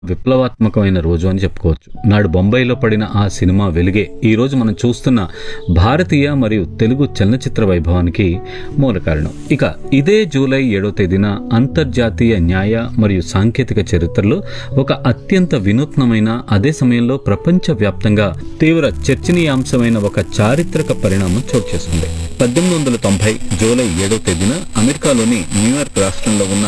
విప్లవాత్మకమైన రోజు అని చెప్పుకోవచ్చు నాడు బొంబాయిలో పడిన ఆ సినిమా వెలుగే ఈ రోజు మనం చూస్తున్న భారతీయ మరియు తెలుగు చలనచిత్ర వైభవానికి మూల కారణం ఇక ఇదే జూలై ఏడో తేదీన అంతర్జాతీయ న్యాయ మరియు సాంకేతిక చరిత్రలో ఒక అత్యంత వినూత్నమైన అదే సమయంలో ప్రపంచవ్యాప్తంగా తీవ్ర చర్చనీయాంశమైన ఒక చారిత్రక పరిణామం చోటు చేసుకుంది పద్దెనిమిది వందల తొంభై జూలై ఏడో తేదీన అమెరికాలోని న్యూయార్క్ రాష్ట్రంలో ఉన్న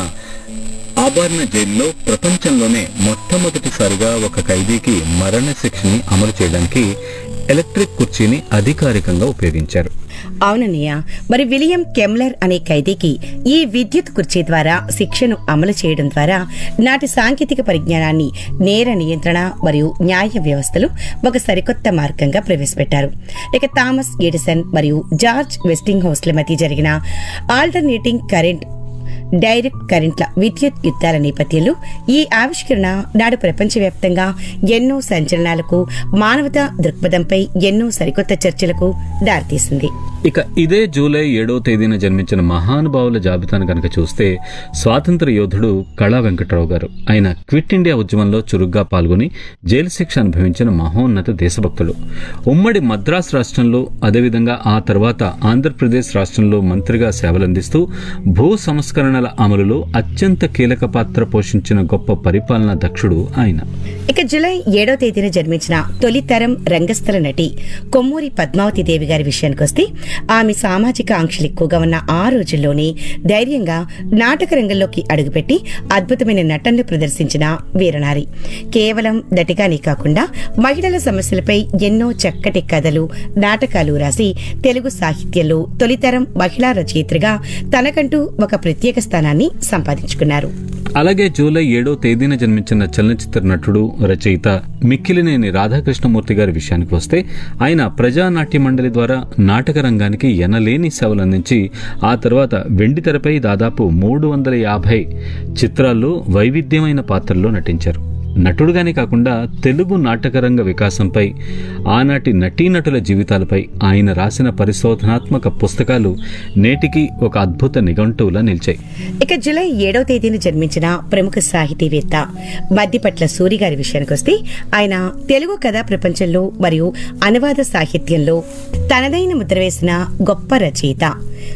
ఆభరణ జైల్లో ప్రపంచంలోనే మొట్టమొదటిసారిగా ఒక ఖైదీకి మరణ శిక్షని అమలు చేయడానికి ఎలక్ట్రిక్ కుర్చీని అధికారికంగా ఉపయోగించారు అవునన్నయ్య మరి విలియం కెమ్లర్ అనే ఖైదీకి ఈ విద్యుత్ కుర్చీ ద్వారా శిక్షను అమలు చేయడం ద్వారా నాటి సాంకేతిక పరిజ్ఞానాన్ని నేర నియంత్రణ మరియు న్యాయ వ్యవస్థలు ఒక సరికొత్త మార్గంగా ప్రవేశపెట్టారు ఇక థామస్ ఎడిసన్ మరియు జార్జ్ వెస్టింగ్ హౌస్ల మధ్య జరిగిన ఆల్టర్నేటింగ్ కరెంట్ డైరెక్ట్ కరెంట్ల విద్యుత్ యుద్ధాల నేపథ్యంలో ఈ ఆవిష్కరణ నాడు ప్రపంచవ్యాప్తంగా ఎన్నో సంచలనాలకు మానవతా దృక్పథంపై ఎన్నో సరికొత్త చర్చలకు దారితీసింది ఇక ఇదే జూలై ఏడో తేదీన జన్మించిన మహానుభావుల జాబితాను కనుక చూస్తే స్వాతంత్ర యోధుడు కళా వెంకట్రావు గారు ఆయన క్విట్ ఇండియా ఉద్యమంలో చురుగ్గా పాల్గొని జైలు శిక్ష అనుభవించిన మహోన్నత దేశభక్తుడు ఉమ్మడి మద్రాస్ రాష్ట్రంలో అదేవిధంగా ఆ తర్వాత ఆంధ్రప్రదేశ్ రాష్ట్రంలో మంత్రిగా సేవలందిస్తూ భూ సంస్కరణల అమలులో అత్యంత కీలక పాత్ర పోషించిన గొప్ప పరిపాలనా దక్షుడు ఆయన ఇక జూలై ఏడో తేదీన జన్మించిన తొలితరం రంగస్థల నటి కొమ్మూరి పద్మావతి దేవి గారి విషయానికొస్తే ఆమె సామాజిక ఆంక్షలు ఎక్కువగా ఉన్న ఆ రోజుల్లోనే ధైర్యంగా నాటక రంగంలోకి అడుగుపెట్టి అద్భుతమైన నటనలు ప్రదర్శించిన వీరనారి కేవలం దటిగానే కాకుండా మహిళల సమస్యలపై ఎన్నో చక్కటి కథలు నాటకాలు రాసి తెలుగు సాహిత్యంలో తొలితరం మహిళా రచయిత్రిగా తనకంటూ ఒక ప్రత్యేక స్థానాన్ని సంపాదించుకున్నారు అలాగే జూలై ఏడో తేదీన జన్మించిన చలనచిత్ర నటుడు రచయిత మిక్కిలినేని రాధాకృష్ణమూర్తి గారి విషయానికి వస్తే ఆయన ప్రజానాట్య మండలి ద్వారా నాటక రంగానికి ఎనలేని సేవలు అందించి ఆ తర్వాత వెండితెరపై దాదాపు మూడు వందల యాభై చిత్రాల్లో వైవిధ్యమైన పాత్రల్లో నటించారు నటుడుగానే కాకుండా తెలుగు నాటకరంగ వికాసంపై ఆనాటి నటీనటుల జీవితాలపై ఆయన రాసిన పరిశోధనాత్మక పుస్తకాలు నేటికి ఒక అద్భుత నిఘంటువులా నిలిచాయి ఇక జూలై ఏడో తేదీన జన్మించిన ప్రముఖ సాహితీవేత్త మద్దిపట్ల సూరి గారి విషయానికొస్తే ఆయన తెలుగు కథా ప్రపంచంలో మరియు అనువాద సాహిత్యంలో తనదైన ముద్ర వేసిన గొప్ప రచయిత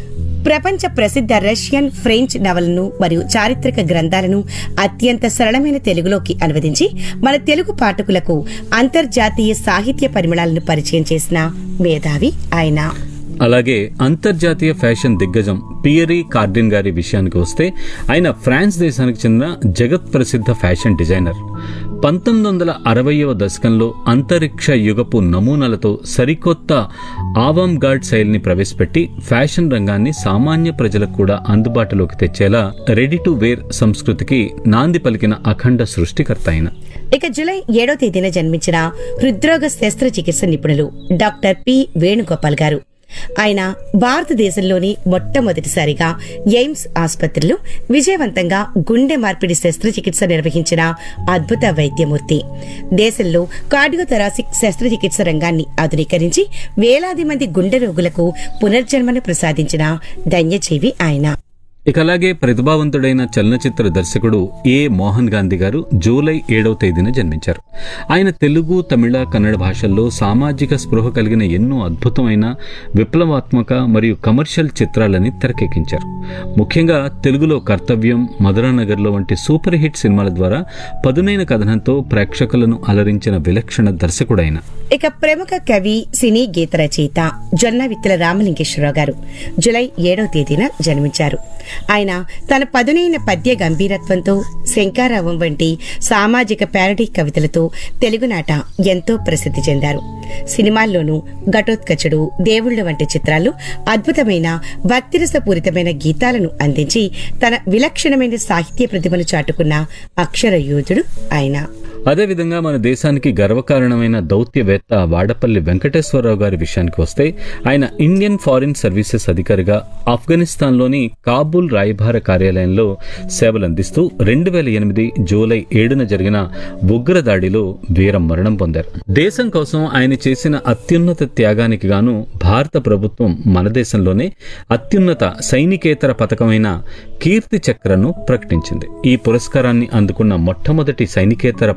ప్రపంచ ప్రసిద్ధ రష్యన్ ఫ్రెంచ్ నవలను మరియు చారిత్రక గ్రంథాలను అత్యంత సరళమైన తెలుగులోకి అనువదించి మన తెలుగు పాఠకులకు అంతర్జాతీయ సాహిత్య పరిమళాలను పరిచయం చేసిన మేధావి ఆయన అలాగే అంతర్జాతీయ ఫ్యాషన్ దిగ్గజం పియరీ కార్డిన్ గారి విషయానికి వస్తే ఆయన ఫ్రాన్స్ దేశానికి చెందిన జగత్ ప్రసిద్ధ ఫ్యాషన్ డిజైనర్ పంతొమ్మిది వందల అరవయవ దశకంలో అంతరిక్ష యుగపు నమూనాలతో సరికొత్త ఆవామ్ గార్డ్ శైలిని ప్రవేశపెట్టి ఫ్యాషన్ రంగాన్ని సామాన్య ప్రజలకు కూడా అందుబాటులోకి తెచ్చేలా రెడీ టు వేర్ సంస్కృతికి నాంది పలికిన అఖండ సృష్టికర్త ఆయన ఇక జూలై ఏడో తేదీన జన్మించిన హృద్రోగ శస్త్రచికిత్స నిపుణులు డాక్టర్ పి వేణుగోపాల్ గారు ఆయన భారతదేశంలోని మొట్టమొదటిసారిగా ఎయిమ్స్ ఆసుపత్రిలో విజయవంతంగా గుండె మార్పిడి శస్త్రచికిత్స నిర్వహించిన అద్భుత వైద్యమూర్తి దేశంలో కార్డియోథెరాసిక్ శస్త్రచికిత్స రంగాన్ని ఆధునీకరించి వేలాది మంది గుండె రోగులకు పునర్జన్మను ప్రసాదించిన ధన్యజీవి ఆయన ఇక అలాగే ప్రతిభావంతుడైన చలనచిత్ర దర్శకుడు ఏ మోహన్ గాంధీ గారు జూలై ఏడవ తేదీన జన్మించారు ఆయన తెలుగు తమిళ కన్నడ భాషల్లో సామాజిక స్పృహ కలిగిన ఎన్నో అద్భుతమైన విప్లవాత్మక మరియు కమర్షియల్ చిత్రాలని తెరకెక్కించారు ముఖ్యంగా తెలుగులో కర్తవ్యం మధురానగర్లో వంటి సూపర్ హిట్ సినిమాల ద్వారా పదునైన కథనంతో ప్రేక్షకులను అలరించిన విలక్షణ దర్శకుడైన ఇక ప్రముఖ కవి సినీ గీత రచయిత జొన్న విత్తుల రామలింగేశ్వరరావు గారు జులై ఏడో తేదీన జన్మించారు ఆయన తన పదునైన పద్య గంభీరత్వంతో శంకారావం వంటి సామాజిక ప్యారడీ కవితలతో తెలుగునాట ఎంతో ప్రసిద్ధి చెందారు సినిమాల్లోనూ ఘటోత్కచుడు దేవుళ్ళు వంటి చిత్రాల్లో అద్భుతమైన భక్తిరసపూరితమైన గీతాలను అందించి తన విలక్షణమైన సాహిత్య ప్రతిభను చాటుకున్న అక్షర యోధుడు ఆయన అదేవిధంగా మన దేశానికి గర్వకారణమైన దౌత్యవేత్త వాడపల్లి వెంకటేశ్వరరావు గారి విషయానికి వస్తే ఆయన ఇండియన్ ఫారిన్ సర్వీసెస్ అధికారిగా ఆఫ్ఘనిస్తాన్లోని కాబూల్ రాయబార కార్యాలయంలో సేవలందిస్తూ రెండు వేల ఎనిమిది జూలై ఏడున జరిగిన ఉగ్ర దాడిలో వీర మరణం పొందారు దేశం కోసం ఆయన చేసిన అత్యున్నత త్యాగానికి గాను భారత ప్రభుత్వం మన దేశంలోనే అత్యున్నత సైనికేతర పథకమైన కీర్తి చక్రను ప్రకటించింది ఈ పురస్కారాన్ని అందుకున్న మొట్టమొదటి సైనికేతర